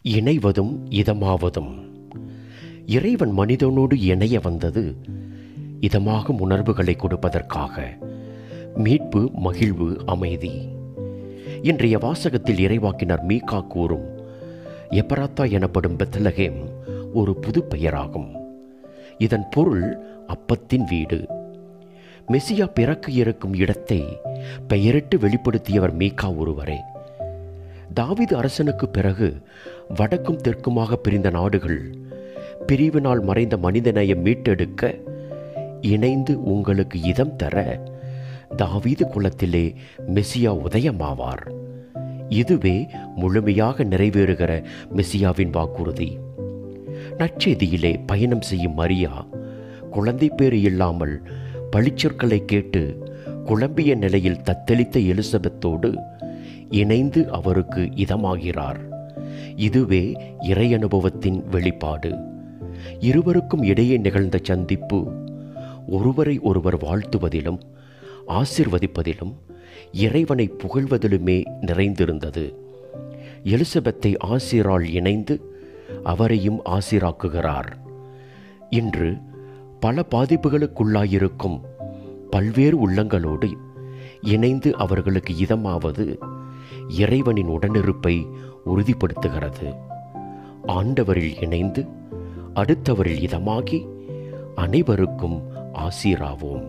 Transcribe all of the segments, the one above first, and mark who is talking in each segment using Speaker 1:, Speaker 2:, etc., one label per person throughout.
Speaker 1: இணைவதும் இதமாவதும் இறைவன் மனிதனோடு இணைய வந்தது இதமாகும் உணர்வுகளை கொடுப்பதற்காக மீட்பு மகிழ்வு அமைதி இன்றைய வாசகத்தில் இறைவாக்கினர் மீகா கூறும் எபராத்தா எனப்படும் பெத்லகேம் ஒரு புது பெயராகும் இதன் பொருள் அப்பத்தின் வீடு மெசியா பிறக்க இருக்கும் இடத்தை பெயரிட்டு வெளிப்படுத்தியவர் மீகா ஒருவரே தாவீது அரசனுக்கு பிறகு வடக்கும் தெற்குமாக பிரிந்த நாடுகள் பிரிவினால் மறைந்த மனிதநேயம் மீட்டெடுக்க இணைந்து உங்களுக்கு இதம் தர தாவீது குலத்திலே மெசியா உதயமாவார் இதுவே முழுமையாக நிறைவேறுகிற மெசியாவின் வாக்குறுதி நற்செய்தியிலே பயணம் செய்யும் மரியா குழந்தை பேறு இல்லாமல் பழிச்சொற்களை கேட்டு குழம்பிய நிலையில் தத்தளித்த எலிசபெத்தோடு இணைந்து அவருக்கு இதமாகிறார் இதுவே இறை அனுபவத்தின் வெளிப்பாடு இருவருக்கும் இடையே நிகழ்ந்த சந்திப்பு ஒருவரை ஒருவர் வாழ்த்துவதிலும் ஆசிர்வதிப்பதிலும் இறைவனை புகழ்வதிலுமே நிறைந்திருந்தது எலிசபெத்தை ஆசிரால் இணைந்து அவரையும் ஆசிராக்குகிறார் இன்று பல பாதிப்புகளுக்குள்ளாயிருக்கும் பல்வேறு உள்ளங்களோடு இணைந்து அவர்களுக்கு இதமாவது இறைவனின் உடனிருப்பை உறுதிப்படுத்துகிறது ஆண்டவரில் இணைந்து அடுத்தவரில் இதமாகி அனைவருக்கும் ஆசீராவோம்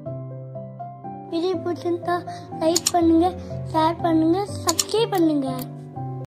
Speaker 2: வீடியோ பிடிச்சிருந்தா லைக் பண்ணுங்க ஷேர் பண்ணுங்க சப்ஸ்கிரைப் பண்ணுங்க